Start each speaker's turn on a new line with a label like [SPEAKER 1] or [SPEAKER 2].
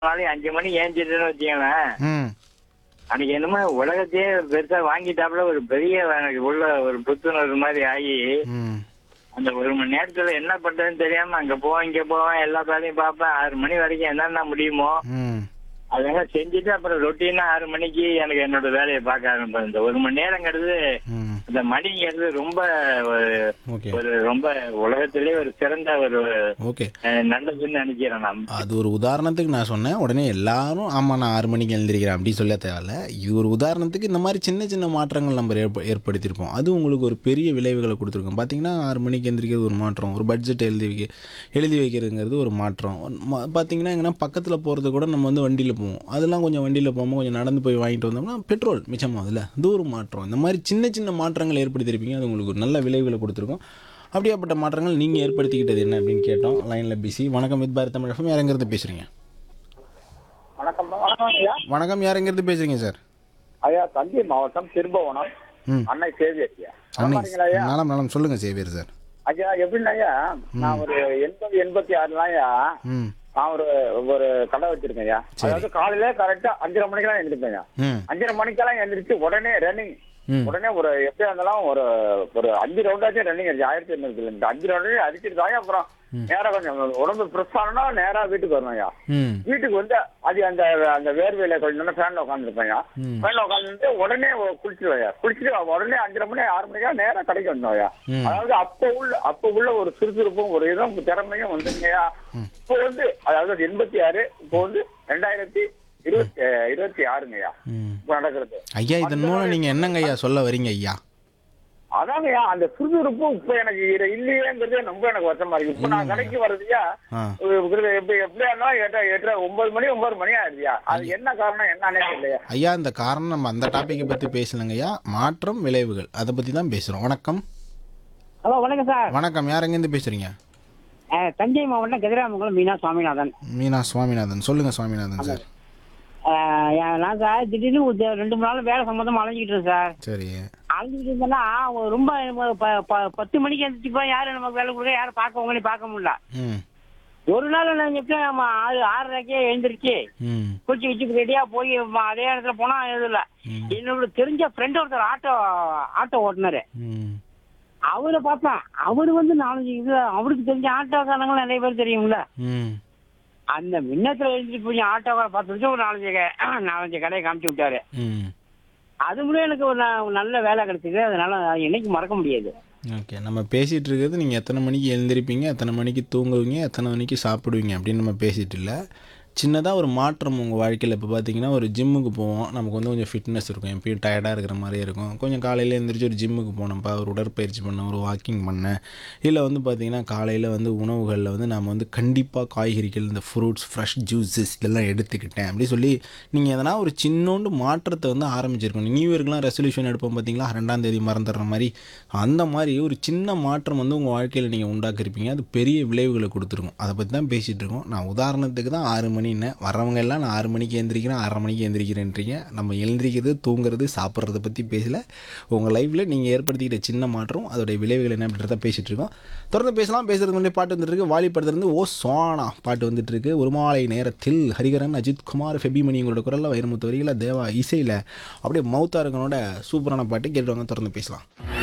[SPEAKER 1] நாளைக்கு அஞ்சு மணிக்கு ஏஞ்சிட்டுன்னு வச்சுக்கோங்களேன்
[SPEAKER 2] ம்
[SPEAKER 1] அன்னைக்கு என்னமோ உலகத்தையே பெருசா வாங்கிட்டாப்புல ஒரு பெரிய எனக்கு உள்ள ஒரு புத்துணர்வு மாதிரி ஆகி
[SPEAKER 2] ம்
[SPEAKER 1] அந்த ஒரு மணி நேரத்துல என்ன பண்றதுன்னு தெரியாம அங்க போவேன் இங்க போவேன் எல்லா வேலையும் பார்ப்பேன் ஆறு மணி வரைக்கும் என்னென்ன முடியுமோ
[SPEAKER 2] ம்
[SPEAKER 1] அதெல்லாம் செஞ்சுட்டு அப்புறம் ரொட்டீனா ஆறு மணிக்கு எனக்கு என்னோட வேலையை பார்க்க ஆரம்பிப்பேன் இந்த ஒரு மணி நேரங்கிறது
[SPEAKER 2] ம்
[SPEAKER 1] இந்த மணிங்கிறது ரொம்ப ஒரு
[SPEAKER 2] ஓகே
[SPEAKER 1] ஒரு ரொம்ப உலகத்திலே ஒரு சிறந்த ஒரு
[SPEAKER 2] ஓகே
[SPEAKER 1] அஹ், நல்லதுன்னு நினைக்கிறேன் நான்
[SPEAKER 2] அது ஒரு உதாரணத்துக்கு நான் சொன்னேன் உடனே எல்லாரும் ஆமாம் நான் ஆறு மணிக்கு எழுந்திருக்கிறேன் அப்படி சொல்ல தேவையில்ல இது ஒரு உதாரணத்துக்கு இந்த மாதிரி சின்ன சின்ன மாற்றங்கள் நம்ம ஏற்ப ஏற்படுத்தியிருப்போம் அது உங்களுக்கு ஒரு பெரிய விளைவுகளை கொடுத்துருக்கோம் பார்த்தீங்கன்னா ஆறு மணிக்கு எழுந்திரிக்கிறது ஒரு மாற்றம் ஒரு பட்ஜெட் எழுதி வைக்க எழுதி வைக்கிறதுங்கிறது ஒரு மாற்றம் ம- பார்த்தீங்கன்னா எங்கன்னா பக்கத்தில் போகிறது கூட நம்ம வந்து வண்டியில் போவோம் அதெல்லாம் கொஞ்சம் வண்டியில் போகாமல் கொஞ்சம் நடந்து போய் வாங்கிட்டு வந்தோம்னா பெட்ரோல் மிச்சமாகுதுல்ல அது ஒரு மாற்றம் இந்த மாதிரி சின்ன சின்ன மாற்றங்கள் ஏற்படுத்தியிருப்பீங்க அது உங்களுக்கு ஒரு நல்ல விளைவுகளை கொடுத்துருக்கோம் அப்படியாப்பட்ட மாற்றங்கள் நீங்கள் ஏற்படுத்திக்கிட்டது என்ன அப்படின்னு கேட்டோம் லைனில் பிசி வணக்கம் வித் பாரத் தமிழ் FM. யாருங்கிறது பேசுகிறீங்க
[SPEAKER 3] வணக்கம் வணக்கம் ஐயா
[SPEAKER 2] வணக்கம் யாருங்கிறது பேசுகிறீங்க சார்
[SPEAKER 3] ஐயா தஞ்சை மாவட்டம் திரும்பவனம்
[SPEAKER 2] ம்
[SPEAKER 3] அன்னை சேவி ஐயா
[SPEAKER 2] அன்னை
[SPEAKER 3] நலமா ஐயா
[SPEAKER 2] நலம் நலம் சொல்லுங்கள் சேவியர் சார்
[SPEAKER 3] ஐயா எப்படின்னா ஐயா நான் ஒரு எண்பது எண்பத்தி ஆறுல ஐயா
[SPEAKER 2] ம்
[SPEAKER 3] நான் ஒரு ஒரு கடை வச்சிருக்கேன் ஐயா
[SPEAKER 2] சரி.
[SPEAKER 3] அதாவது காலையில கரெக்டா அஞ்சரை மணிக்கெல்லாம் எழுந்திருப்பேன் ஐயா
[SPEAKER 2] ம்
[SPEAKER 3] அஞ்சரை மணிக்கெல்லாம் எழுந்திரிச்சு உடனே ரன்னிங்
[SPEAKER 2] ம்
[SPEAKER 3] உடனே ஒரு எப்படியா இருந்தாலும் ஒரு ஒரு அஞ்சு ரவுண்டாச்சும் ரன்னிங் அடிச்சு ஆயிரத்தி எண்ணூறு கிலோமீட்டர் அஞ்சு ரவுண்டு அடிச்சிட்டு தான் அப்புறம் நேரா கொஞ்சம் உடம்பு ஃப்ரெஷ் ஆனா நேரா வீட்டுக்கு வரணும் ஐயா
[SPEAKER 2] ம்
[SPEAKER 3] வீட்டுக்கு வந்து அது அந்த அந்த வேர்வையில கொஞ்சம் நேரம் ஃபேன்ல உட்காந்துருப்பேன்
[SPEAKER 2] ம்.
[SPEAKER 3] ஃபேன்ல உட்காந்துட்டு உடனே குளிச்சிருவையா குளிச்சுட்டு உடனே அஞ்சரை மணி ஆறு மணிக்கா நேரா கடைக்கு வந்தோம்யா
[SPEAKER 2] ம்.
[SPEAKER 3] அதாவது அப்ப உள்ள அப்ப உள்ள ஒரு சுறுசுறுப்பும் ஒரு இதுவும் திறமையும் வந்துங்கய்யா இப்போ வந்து அதாவது எண்பத்தி ஆறு இப்போ வந்து ரெண்டாயிரத்தி இருபத்தி இருபத்தி ஆறுங்கய்யா
[SPEAKER 2] ம்
[SPEAKER 3] இப்போ நடக்கிறது
[SPEAKER 2] ஐயா இதன் மூலம் நீங்கள் என்னங்க ஐயா சொல்ல வரீங்க ஐயா
[SPEAKER 3] அதாங்கய்யா அந்த சுறுசுறுப்பு இப்ப எனக்கு இரு- இல்லையேங்கிறது ரொம்ப எனக்கு வருத்தமா இருக்கு இப்ப நான் கடைக்கு வர்றதுயா
[SPEAKER 2] ஆ
[SPEAKER 3] எப்படி எப்படியா இருந்தாலும் எட்டு எட்டு ஒன்பது மணி ஒன்பது மணி ஆயிடுயா அது என்ன காரணம் என்னன்னே தெரியலையா
[SPEAKER 2] ஐயா இந்த காரணம் நம்ம அந்த டாப்பிக்கை பற்றி பேசலங்க ஐயா மாற்றம் விளைவுகள் அதை பற்றி தான் பேசுகிறோம் வணக்கம்
[SPEAKER 4] ஹலோ வணக்கம் சார்
[SPEAKER 2] வணக்கம் யாருங்கேருந்து பேசுகிறீங்க
[SPEAKER 4] அஹ், தஞ்சை மாவட்டம் கதிராமங்கலம் மீனா சுவாமிநாதன்
[SPEAKER 2] மீனா சுவாமிநாதன் சொல்லுங்கள் சுவாமிநாதன் சார்
[SPEAKER 4] அஹ், என் நான் சார் திடீர்னு ஒரு த- ரெண்டு மூணு நாள் வேலை சம்மந்தமா அலைஞ்சிக்கிட்டு இருக்கேன் சார்
[SPEAKER 2] சரி
[SPEAKER 4] அலைஞ்சிக்கிட்டு இருந்தேன்னா ஒரு ரொம்ப ஒரு ப- ப- பத்து மணிக்கு எழுந்திரிச்சு போய் யாரும் நமக்கு வேலை கொடுக்க யாரும் பார்க்கவங்களையும் பார்க்க முடியல
[SPEAKER 2] ம்
[SPEAKER 4] ஒரு நாள் நான் எப்படி நம்ம ஆறு ஆறரைக்கே எழுந்திரிச்சு
[SPEAKER 2] ம்
[SPEAKER 4] குளிச்சு வச்சு ரெடியா போய் ம- அதே இடத்துல போனா இது இல்ல
[SPEAKER 2] ம்.
[SPEAKER 4] என்னோட தெரிஞ்ச ஃப்ரெண்ட் ஒருத்தர் ஆட்டோ ஆட்டோ ஓட்டுனாரு
[SPEAKER 2] ம்
[SPEAKER 4] அவரை பார்த்தேன் அவரு வந்து நாலஞ்சு இது அவருக்கு தெரிஞ்ச ஆட்டோக்காரங்களும் நிறைய பேர் தெரியும்ல
[SPEAKER 2] ம்
[SPEAKER 4] அந்த மின்னத்துல எழுந்திட்டு போய் ஆட்டோக்கார பார்த்து வச்சு ஒரு நாலஞ்சு க- நாலஞ்சு கடையை காமிச்சு விட்டாரு
[SPEAKER 2] ம்
[SPEAKER 4] அது மூலம் எனக்கு ஒரு ந- ஒரு நல்ல வேலை கிடைச்சது அதனால அது என்னைக்கு மறக்க முடியாது
[SPEAKER 2] ஓகே நம்ம பேசிகிட்டு இருக்கிறது நீங்கள் எத்தனை மணிக்கு எழுந்திருப்பீங்க எத்தனை மணிக்கு தூங்குவீங்க எத்தனை மணிக்கு சாப்பிடுவீங்க அப்படின்னு நம்ம பேசிகிட்டு இல்லை சின்னதாக ஒரு மாற்றம் உங்கள் வாழ்க்கையில் இப்போ பார்த்தீங்கன்னா ஒரு ஜிம்முக்கு போவோம் நமக்கு வந்து கொஞ்சம் ஃபிட்னஸ் இருக்கும் எப்பயும் டயர்டாக இருக்கிற மாதிரியே இருக்கும் கொஞ்சம் காலையில் எழுந்திரிச்சு ஒரு ஜிம்முக்கு போனோம்ப்பா ஒரு உடற்பயிற்சி பண்ண ஒரு வாக்கிங் பண்ணேன் இல்லை வந்து பார்த்தீங்கன்னா காலையில் வந்து உணவுகளில் வந்து நாம் வந்து கண்டிப்பாக காய்கறிகள் இந்த ஃப்ரூட்ஸ் ஃப்ரெஷ் ஜூஸஸ் இதெல்லாம் எடுத்துக்கிட்டேன் அப்படி சொல்லி நீங்கள் எதனா ஒரு சின்னோண்டு மாற்றத்தை வந்து ஆரம்பிச்சிருக்கணும் நியூ இயர்க்குலாம் ரெசல்யூஷன் எடுப்போம் பார்த்தீங்களா ரெண்டாம் தேதி மறந்துடுற மாதிரி அந்த மாதிரி ஒரு சின்ன மாற்றம் வந்து உங்கள் வாழ்க்கையில் நீங்கள் உண்டாக்கிருப்பீங்க அது பெரிய விளைவுகளை கொடுத்துருக்கும் அதை பற்றி தான் பேசிகிட்டு இருக்கோம் நான் உதாரணத்துக்கு தான் ஆறு மணின்னேன் வரவங்க எல்லாம் நான் ஆறு மணிக்கு எழுந்திரிக்கிறேன் ஆறரை மணிக்கு எழுந்திரிக்கிறேன்றீங்க நம்ம எழுந்திரிக்கிறது தூங்குறது சாப்பிட்றத பற்றி பேசல உங்கள் லைஃப்பில் நீங்கள் ஏற்படுத்திக்கிட்ட சின்ன மாற்றம் அதோடைய விளைவுகள் என்ன அப்படின்றத பேசிகிட்டு இருக்கோம் தொடர்ந்து பேசலாம் பேசுறதுக்கு முன்னாடி பாட்டு வந்துட்டு இருக்கு வாலி படத்துலேருந்து ஓ சோனா பாட்டு வந்துட்டு இருக்கு ஒரு மாலை நேரத்தில் ஹரிகரன் அஜித் குமார் ஃபெபிமணி உங்களோட குரலில் வைரமுத்து வரிகளை தேவா இசையில் அப்படியே மௌத்தா இருக்கனோட சூப்பரான பாட்டு கேட்டுவாங்க தொடர்ந்து பேசலாம்